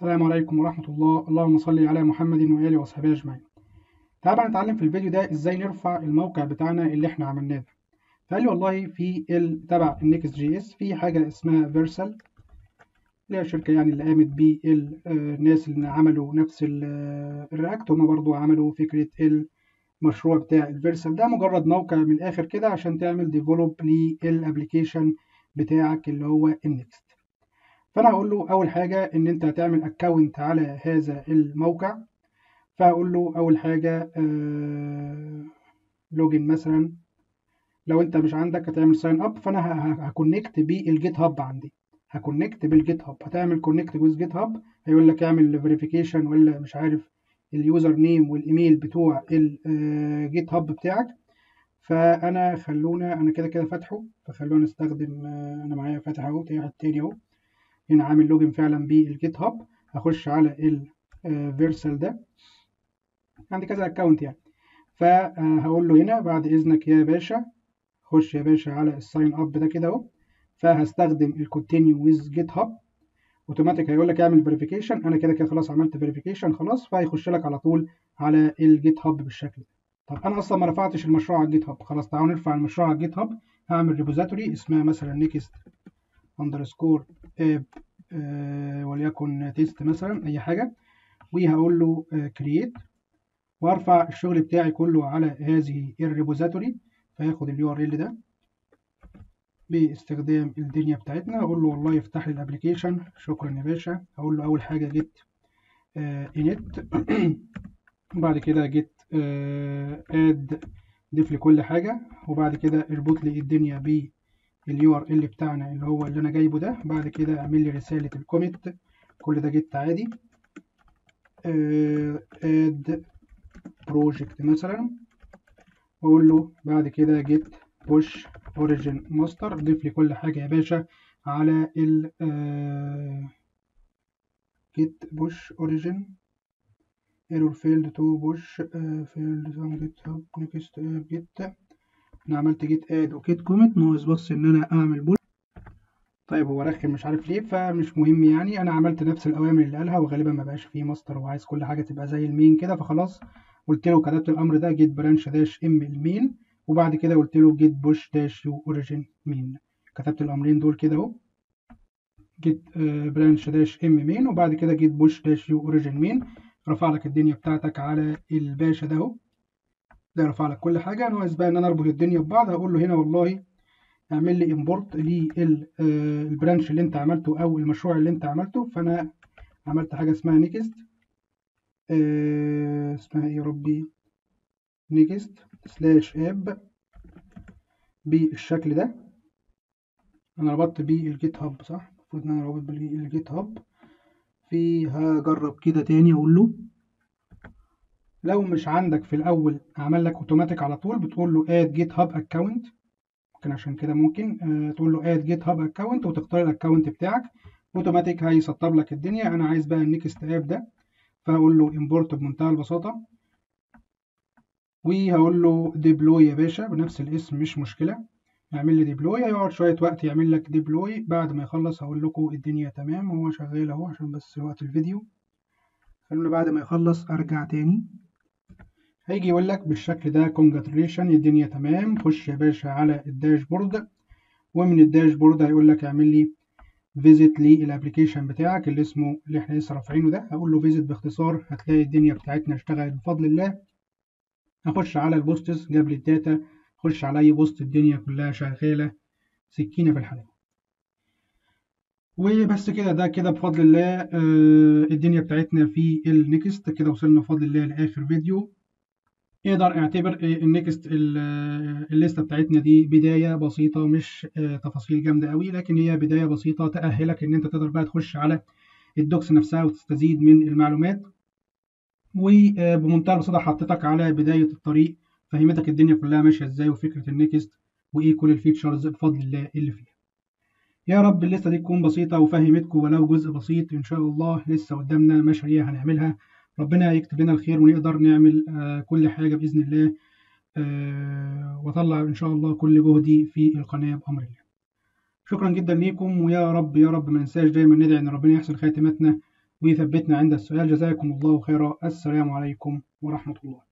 السلام عليكم ورحمة الله اللهم صل على محمد وآله وصحبه أجمعين تعال بقى نتعلم في الفيديو ده إزاي نرفع الموقع بتاعنا اللي إحنا عملناه ده فقال لي والله في ال تبع النكست جي اس في حاجة اسمها فيرسال اللي هي الشركة يعني اللي قامت بالناس اللي عملوا نفس الرياكت هما برضو عملوا فكرة المشروع بتاع الفيرسال ده مجرد موقع من الآخر كده عشان تعمل ديفلوب للابليكيشن بتاعك اللي هو النكست فانا هقول له اول حاجه ان انت هتعمل اكونت على هذا الموقع فهقول له اول حاجه آه لوجن مثلا لو انت مش عندك هتعمل ساين اب فانا هكونكت بالجيت هاب عندي هكونكت بالجيت هاب هتعمل كونكت ويز جيت هاب هيقول لك اعمل فيريفيكيشن ولا مش عارف اليوزر نيم والايميل بتوع الجيت هاب بتاعك فانا خلونا انا كده كده فاتحه فخلونا نستخدم آه انا معايا فاتح اهو واحد تاني اهو هنا عامل لوجن فعلا بالجيت هاب هخش على الفيرسال ده عندي كذا اكونت يعني فهقول له هنا بعد اذنك يا باشا خش يا باشا على الساين اب ده كده اهو فهستخدم الكونتينيو ويز جيت هاب اوتوماتيك هيقول لك اعمل فيريفيكيشن انا كده كده خلاص عملت فيريفيكيشن خلاص فهيخش لك على طول على الجيت هاب بالشكل ده طب انا اصلا ما رفعتش المشروع على الجيت هاب خلاص تعالوا نرفع المشروع على الجيت هاب هعمل ريبوزيتوري اسمها مثلا نيكست اندرسكور اب آه وليكن تيست مثلا اي حاجه وهقول له كرييت آه وارفع الشغل بتاعي كله على هذه الريبوزيتوري فياخد اليو ار ال ده باستخدام الدنيا بتاعتنا اقول له والله افتح لي الابلكيشن شكرا يا باشا اقول له اول حاجه جيت انت وبعد كده جيت اد ضيف لي كل حاجه وبعد كده اربط لي الدنيا ب اليو ار ال بتاعنا اللي هو اللي انا جايبه ده بعد كده اعمل لي رساله الكوميت كل ده جيت عادي اد بروجكت مثلا واقول له بعد كده جيت بوش اوريجين ماستر ضيف لي كل حاجه يا باشا على ال جيت بوش اوريجين ايرور فيلد تو بوش فيلد جيت هاب نيكست جيت انا عملت جيت اد وجيت كوميت ناقص بس ان انا اعمل بول طيب هو رخم مش عارف ليه فمش مهم يعني انا عملت نفس الاوامر اللي قالها وغالبا ما بقاش فيه ماستر وعايز كل حاجه تبقى زي المين كده فخلاص قلت له كتبت الامر ده جيت برانش داش ام المين وبعد كده قلت له جيت بوش داش يو اوريجين مين كتبت الامرين دول كده اهو جيت برانش داش ام مين وبعد كده جيت بوش داش يو اوريجين مين رفع لك الدنيا بتاعتك على الباشا ده اهو ده رفع لك كل حاجه ناقص بقى ان انا اربط الدنيا ببعض هقول له هنا والله اعمل لي امبورت للبرانش اللي انت عملته او المشروع اللي انت عملته فانا عملت حاجه اسمها نيكست اه اسمها ايه يا ربي نيكست سلاش اب بالشكل ده انا ربطت بيه الجيت هاب صح المفروض ان انا رابط بالجيت هاب في هجرب كده تاني اقول له لو مش عندك في الاول عمل لك اوتوماتيك على طول بتقول له اد جيت هاب اكونت ممكن عشان كده ممكن آه تقول له اد جيت هاب اكونت وتختار الاكونت بتاعك اوتوماتيك هيسطب لك الدنيا انا عايز بقى النكست اب ده فهقول له امبورت بمنتهى البساطه وهقول له ديبلوي يا باشا بنفس الاسم مش مشكله يعمل لي ديبلوي هيقعد شويه وقت يعمل لك ديبلوي بعد ما يخلص هقول لكم الدنيا تمام هو شغال اهو عشان بس وقت الفيديو خلونا بعد ما يخلص ارجع تاني هيجي يقول لك بالشكل ده كونجراتيليشن الدنيا تمام خش يا باشا على الداشبورد ومن الداشبورد هيقول لك اعمل لي فيزيت للابلكيشن بتاعك اللي اسمه اللي احنا لسه رافعينه ده هقول له فيزيت باختصار هتلاقي الدنيا بتاعتنا اشتغلت بفضل الله هخش على البوستس جاب لي الداتا خش على اي بوست الدنيا كلها شغاله سكينه في الحلاوه وبس كده ده كده بفضل الله آه الدنيا بتاعتنا في النكست كده وصلنا بفضل الله لاخر فيديو يقدر اعتبر النكست الليسته بتاعتنا دي بدايه بسيطه مش تفاصيل جامده قوي لكن هي بدايه بسيطه تاهلك ان انت تقدر بقى تخش على الدوكس نفسها وتستزيد من المعلومات وبمنتهى البساطه حطيتك على بدايه الطريق فهمتك الدنيا كلها ماشيه ازاي وفكره النكست وايه كل الفيتشرز بفضل الله اللي فيها يا رب الليسته دي تكون بسيطه وفهمتكم ولو جزء بسيط ان شاء الله لسه قدامنا مشاريع هنعملها ربنا يكتب لنا الخير ونقدر نعمل آه كل حاجة بإذن الله آه وأطلع إن شاء الله كل جهدي في القناة بأمر الله شكرا جدا ليكم ويا رب يا رب ما ننساش دايما ندعي إن ربنا يحسن خاتمتنا ويثبتنا عند السؤال جزاكم الله خيرا السلام عليكم ورحمة الله